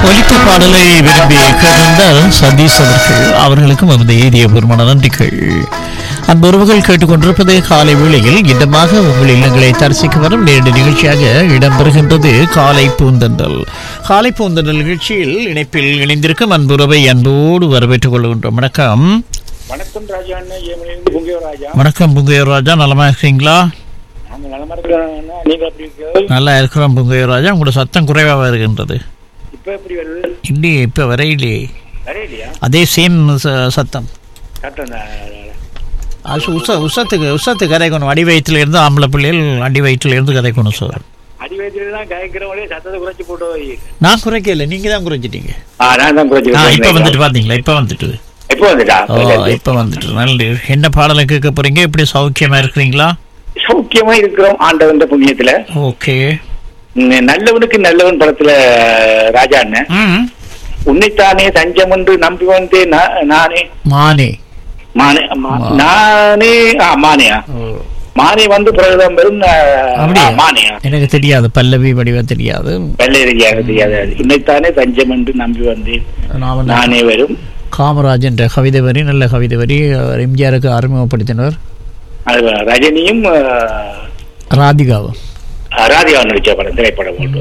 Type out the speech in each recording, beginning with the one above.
ஒலித்த பாடலை விரும்பி கேட்டிருந்தால் சதீஷ் அவர்கள் அவர்களுக்கும் நமது இதயபூர்வமான நன்றிகள் அன்புறவுகள் கேட்டுக்கொண்டிருப்பது காலை வேளையில் இடமாக உங்கள் இல்லங்களை தரிசிக்க வரும் நேரடி நிகழ்ச்சியாக இடம்பெறுகின்றது காலை பூந்தண்டல் காலை பூந்தண்டல் நிகழ்ச்சியில் இணைப்பில் இணைந்திருக்கும் அன்புறவை அன்போடு வரவேற்றுக் கொள்கின்றோம் வணக்கம் வணக்கம் ராஜா அண்ணா ஏமனிலிருந்து பொங்கிய ராஜா வணக்கம் புங்கையர் ராஜா நலமா இருக்கீங்களா நாங்க நலமா இருக்கிறோம் அண்ணா. நீங்க எப்படி இருக்கீங்க நல்லா இருக்கிறோம் புங்கையர் ராஜா உங்களோட சத்தம் குறைவாக வருகின்றது இப்ப எப்படி வருது இல்லையே இப்போ வரையிலேயே வரையிலையா அதே சேம் சத்தம் சட்டம் அது உச உசத்துக்கு உசத்துக்கு கதைக்கணும் அடி வயிற்றுல இருந்து ஆம்பளை பிள்ளைகள் அடி வயிற்றுல இருந்து கதைக்கணும் சார் அடி வயதுல தான் கயக்கிறவங்களே சத்தத்தை குறைச்சு போட்டு வை. நான் குறைக்கல நீங்க தான் குறைச்சிட்டீங்க ஆ நான் தான் குறைச்சு ஆ இப்ப விட்டேன். வந்துட்டு பாத்தீங்களா இப்ப வந்துட்டு எப்போ வந்துட்டா ஓ இப்ப வந்துட்டு நல்ல என்ன பாடலை கேட்க போறீங்க எப்படி சௌக்கியமா இருக்கிறீங்களா சௌக்கியமா இருக்கிறோம் ஆண்டவன் புண்ணியத்துல ஓகே ம், நல்லவனுக்கு நல்லவன் படத்துல ராஜா அண்ணன் ம் உன்னைத்தானே தஞ்சம் என்று நம்பி வந்தேன் நா- நானே மானே மானே மா- நானே ஆ மானேயா மானே வந்து பிரதம் பெரும் அப்படியா? மானேயா எனக்கு தெரியாது பல்லவி வடிவா தெரியாது வெள்ளை தெரியாது தெரியாது உன்னைத்தானே தஞ்சம் என்று நம்பி வந்தேன் நான் வந்து நானே வரும் காமராஜ் என்ற கவிதை வரி நல்ல கவிதை வரி அவர் எம்ஜிஆருக்கு அறிமுகப்படுத்தினவர் அது ரஜினியும் அஹ், ராதிகாவும் ராதிகா நடிச்ச படம் திரைப்படம் போட்டு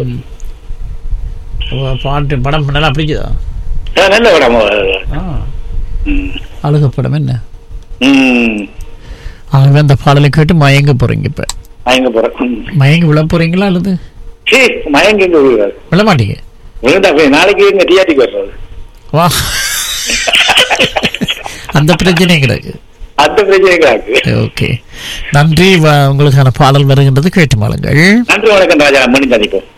பாட்டு படம் நல்லா பிடிச்சதா அஹ், நல்ல படம் ஆ ம். அழகு படம் என்ன ம். ஆகவே அந்த பாடலை கேட்டு மயங்க போறீங்க இப்ப மயங்க போறேன் ம். மயங்கி விழ போறீங்களா அல்லது சீ, மயங்க எங்க விழுவாரு விழ மாட்டீங்க விழுந்தா போய் நாளைக்கு எங்க டிஆர்டிக்கு வர்றது வா அந்த பிரச்சனையும் கிடக்கு அந்த பிரச்சனை கிடக்கு ஓகே நன்றி வ- உங்களுக்கான பாடல் வருகின்றது கேட்டு மாளுங்கள் நன்றி வணக்கம் ராஜா மணி சந்திப்போம்